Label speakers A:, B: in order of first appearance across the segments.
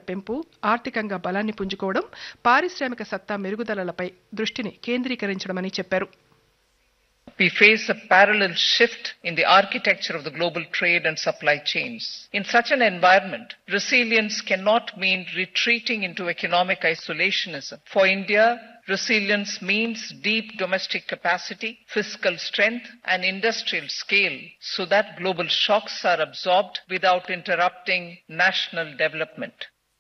A: పెంపు ఆర్థికంగా బలాన్ని పుంజుకోవడం పారిశ్రామిక సత్తా మెరుగుదలలపై దృష్టిని కేంద్రీకరించడమని చెప్పారు
B: We face a parallel shift in the architecture of the global trade and supply chains. In such an environment, resilience cannot mean retreating into economic isolationism. For India, resilience means deep domestic capacity, fiscal strength, and industrial scale so that global shocks are absorbed without interrupting national development.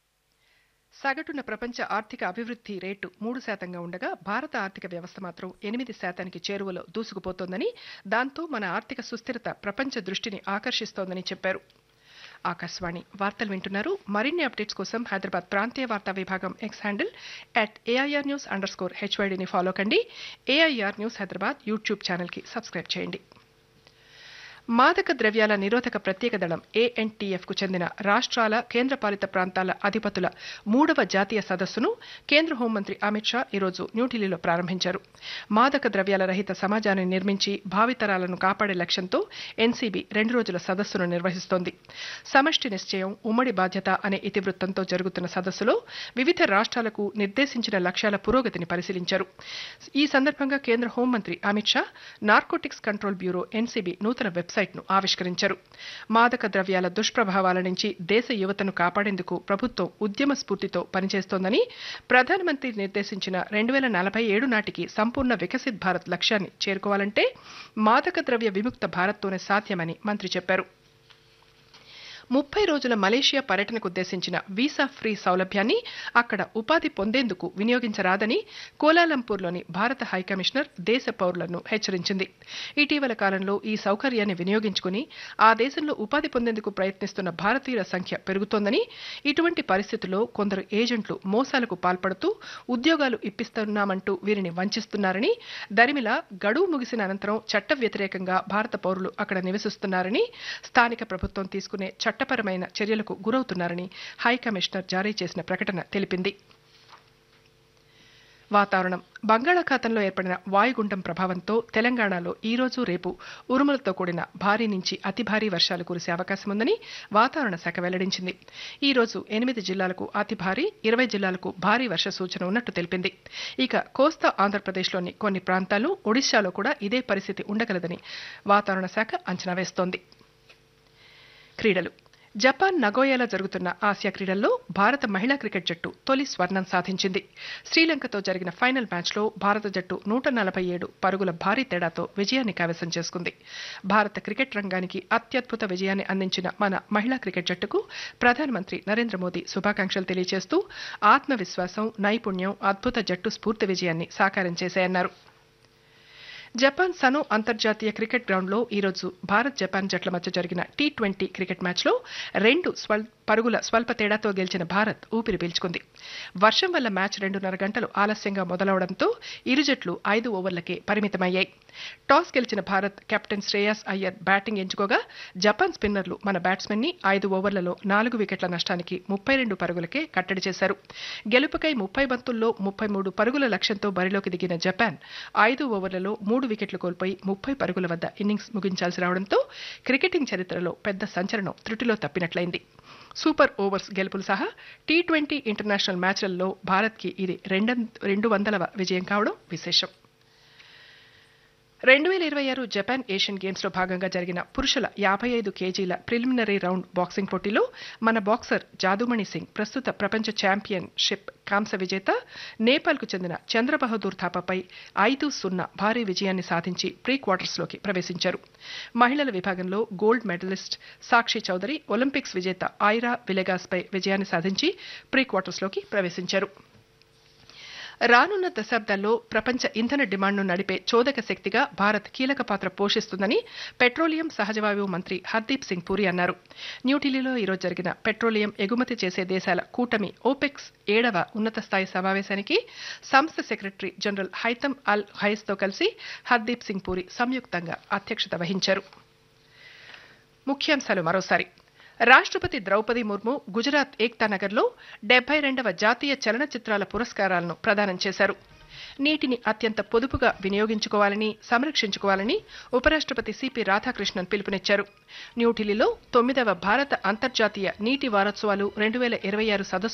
A: సగటున ప్రపంచ ఆర్థిక అభివృద్ధి rate మూడు శాతంగా ఉండగా భారత ఆర్థిక వ్యవస్థ మాత్రం ఎనిమిది శాతానికి చేరువలో దూసుకుపోతోందని దాంతో మన ఆర్థిక సుస్థిరత ప్రపంచ దృష్టిని ఆకర్షిస్తోందని చెప్పారు ఆకాశవాణి వార్తలు వింటున్నారు మరిన్ని అప్డేట్స్ కోసం హైదరాబాద్ ప్రాంతీయ వార్తా విభాగం X handle at AIR news under score హెచ్వైడిని ఫాలో కండి ఏఐఆర్ న్యూస్ హైదరాబాద్ యూట్యూబ్ ఛానల్కి సబ్స్క్రైబ్ చేయండి మాదక ద్రవ్యాల నిరోధక ప్రత్యేక దళం ఏఎన్టీఎఫ్ కు చెందిన రాష్ట్రాల కేంద్రపాలిత ప్రాంతాల అధిపతుల మూడవ జాతీయ సదస్సును కేంద్ర హోంమంత్రి అమిత్ షా ఈరోజు న్యూఢిల్లీలో ప్రారంభించారు మాదక ద్రవ్యాల రహిత సమాజాన్ని నిర్మించి భావితరాలను కాపాడే లక్ష్యంతో ఎన్సీబీ రెండు రోజుల సదస్సును నిర్వహిస్తోంది సమష్టి నిశ్చయం ఉమ్మడి బాధ్యత అనే ఇతివృత్తంతో జరుగుతున్న సదస్సులో వివిధ రాష్ట్రాలకు నిర్దేశించిన లక్ష్యాల పురోగతిని పరిశీలించారు ఈ సందర్భంగా కేంద్ర హోంమంత్రి Amit Shah narcotics control bureau NCB నూతన వెబ్సైట్ను ఆవిష్కరించారు మాదక ద్రవ్యాల దుష్ప్రభావాల నుంచి దేశ యువతను కాపాడేందుకు ప్రభుత్వం ఉద్యమ స్ఫూర్తితో పనిచేస్తోందని ప్రధానమంత్రి నిర్దేశించిన రెండు వేల నలభై ఏడు నాటికి సంపూర్ణ వికసిత్ భారత్ లక్ష్యాన్ని చేరుకోవాలంటే మాదక ద్రవ్య విముక్త భారత్తోనే సాధ్యమని మంత్రి చెప్పారు ముప్పై రోజుల మలేషియా పర్యటనకు ఉద్దేశించిన వీసా ఫ్రీ సౌలభ్యాన్ని అక్కడ ఉపాధి పొందేందుకు వినియోగించరాదని కోలాలంపూర్లోని భారత హైకమిషనర్ దేశ పౌరులను హెచ్చరించింది ఇటీవల కాలంలో ఈ సౌకర్యాన్ని వినియోగించుకుని ఆ దేశంలో ఉపాధి పొందేందుకు ప్రయత్నిస్తున్న భారతీయుల సంఖ్య పెరుగుతోందని ఇటువంటి పరిస్థితుల్లో కొందరు ఏజెంట్లు మోసాలకు పాల్పడుతూ ఉద్యోగాలు ఇప్పిస్తున్నామంటూ వీరిని వంచిస్తున్నారని దరిమిల గడువు ముగిసిన అనంతరం చట్ట వ్యతిరేకంగా భారత పౌరులు అక్కడ నివసిస్తున్నారని స్థానిక ప్రభుత్వం తీసుకునే చట్టపరమైన చర్యలకు గురవుతున్నారని హైకమిషనర్ జారీ చేసిన ప్రకటన తెలిపింది వాతావరణం బంగాళాఖాతంలో ఏర్పడిన వాయుగుండం ప్రభావంతో తెలంగాణలో ఈ రోజు రేపు ఉరుములతో కూడిన భారీ నుంచి అతి భారీ వర్షాలు కురిసే అవకాశం ఉందని వాతావరణ శాఖ వెల్లడించింది ఈ రోజు ఎనిమిది జిల్లాలకు అతి భారీ ఇరవై జిల్లాలకు భారీ వర్ష సూచన ఉన్నట్టు తెలిపింది ఇక కోస్తా ఆంధ్రప్రదేశ్లోని కొన్ని ప్రాంతాలు ఒడిశాలో కూడా ఇదే పరిస్థితి ఉండగలదని వాతావరణ శాఖ అంచనా వేస్తోంది క్రీడలు జపాన్ నగోయాలో జరుగుతున్న ఆసియా క్రీడల్లో భారత మహిళా క్రికెట్ జట్టు తొలి స్వర్ణం సాధించింది శ్రీలంకతో జరిగిన ఫైనల్ మ్యాచ్లో భారత జట్టు నూట నలభై ఏడు పరుగుల భారీ తేడాతో విజయాన్ని కైవసం చేసుకుంది భారత క్రికెట్ రంగానికి అత్యద్భుత విజయాన్ని అందించిన మన మహిళా క్రికెట్ జట్టుకు ప్రధానమంత్రి నరేంద్ర మోదీ శుభాకాంక్షలు తెలియజేస్తూ ఆత్మవిశ్వాసం నైపుణ్యం అద్భుత జట్టు స్ఫూర్తి విజయాన్ని సాకారం చేశాయన్నారు జపాన్ సనో అంతర్జాతీయ క్రికెట్ గ్రౌండ్లో ఈరోజు భారత్ జపాన్ జట్ల మధ్య జరిగిన టీ ట్వంటీ క్రికెట్ మ్యాచ్లో రెండు స్వల్ పరుగుల స్వల్ప తేడాతో గెలిచిన భారత్ ఊపిరి పీల్చుకుంది వర్షం వల్ల మ్యాచ్ రెండున్నర గంటలు ఆలస్యంగా మొదలవడంతో ఇరు జట్లు ఐదు ఓవర్లకే పరిమితమయ్యాయి టాస్ గెలిచిన భారత్ కెప్టెన్ శ్రేయాస్ అయ్యర్ బ్యాటింగ్ ఎంచుకోగా జపాన్ స్పిన్నర్లు మన బ్యాట్స్మెన్ ని ఐదు ఓవర్లలో నాలుగు వికెట్ల నష్టానికి ముప్పై రెండు పరుగులకే కట్టడి చేశారు గెలుపుకై ముప్పై బంతుల్లో ముప్పై మూడు పరుగుల లక్ష్యంతో బరిలోకి దిగిన జపాన్ ఐదు ఓవర్లలో మూడు వికెట్లు కోల్పోయి ముప్పై పరుగుల వద్ద ఇన్నింగ్స్ ముగించాల్సి రావడంతో క్రికెటింగ్ చరిత్రలో పెద్ద సంచలనం త్రుటిలో తప్పినట్లయింది సూపర్ ఓవర్స్ గెలుపులు సహా టీ ట్వంటీ ఇంటర్నేషనల్ మ్యాచ్లలో భారత్కి ఇది రెండు వందలవ విజయం కావడం విశేషం రెండు వేల ఇరవై ఆరు జపాన్ ఏషియన్ గేమ్స్ లో భాగంగా జరిగిన పురుషుల యాభై ఐదు కేజీల ప్రిలిమినరీ రౌండ్ బాక్సింగ్ పోటీలో మన బాక్సర్ జాదుమణి సింగ్ ప్రస్తుత ప్రపంచ ఛాంపియన్షిప్ కాంస్య విజేత నేపాల్కు చెందిన చంద్రబహదూర్ థాపాపై ఐదు సున్నా భారీ విజయాన్ని సాధించి ప్రీ క్వార్టర్స్లోకి ప్రవేశించారు మహిళల విభాగంలో gold medalist Sakshi Chaudhary Olympics విజేత ఐరా విలెగాస్పై విజయాన్ని సాధించి ప్రీ క్వార్టర్స్లోకి ప్రవేశించారు రానున్న దశాబ్దాల్లో ప్రపంచ ఇంధన డిమాండ్ను నడిపే చోదక శక్తిగా భారత్ కీలక పాత్ర పోషిస్తుందని పెట్రోలియం సహజవాయువు మంత్రి హర్దీప్ సింగ్ పూరి అన్నారు న్యూఢిల్లీలో ఈరోజు జరిగిన పెట్రోలియం ఎగుమతి చేసే దేశాల కూటమి ఓపెక్స్ ఏడవ ఉన్నత స్థాయి సమావేశానికి సంస్థ సెక్రటరీ జనరల్ హైతమ్ అల్ హైస్తో కలిసి హర్దీప్ సింగ్ పూరి సంయుక్తంగా అధ్యక్షత వహించారు ముఖ్యాంశాలు మరోసారి రాష్ట్రపతి ద్రౌపది ముర్ము గుజరాత్ ఏక్తా నగర్లో డెబ్బై రెండవ జాతీయ చలనచిత్రాల పురస్కారాలను ప్రదానం చేశారు నీటిని అత్యంత పొదుపుగా వినియోగించుకోవాలని సంరక్షించుకోవాలని ఉపరాష్ట్రపతి సిపి రాధాకృష్ణన్ పిలుపునిచ్చారు న్యూఢిల్లీలో తొమ్మిదవ భారత అంతర్జాతీయ నీటి వారోత్సవాలు రెండు వేల ఇరవై ఆరు సదస్సు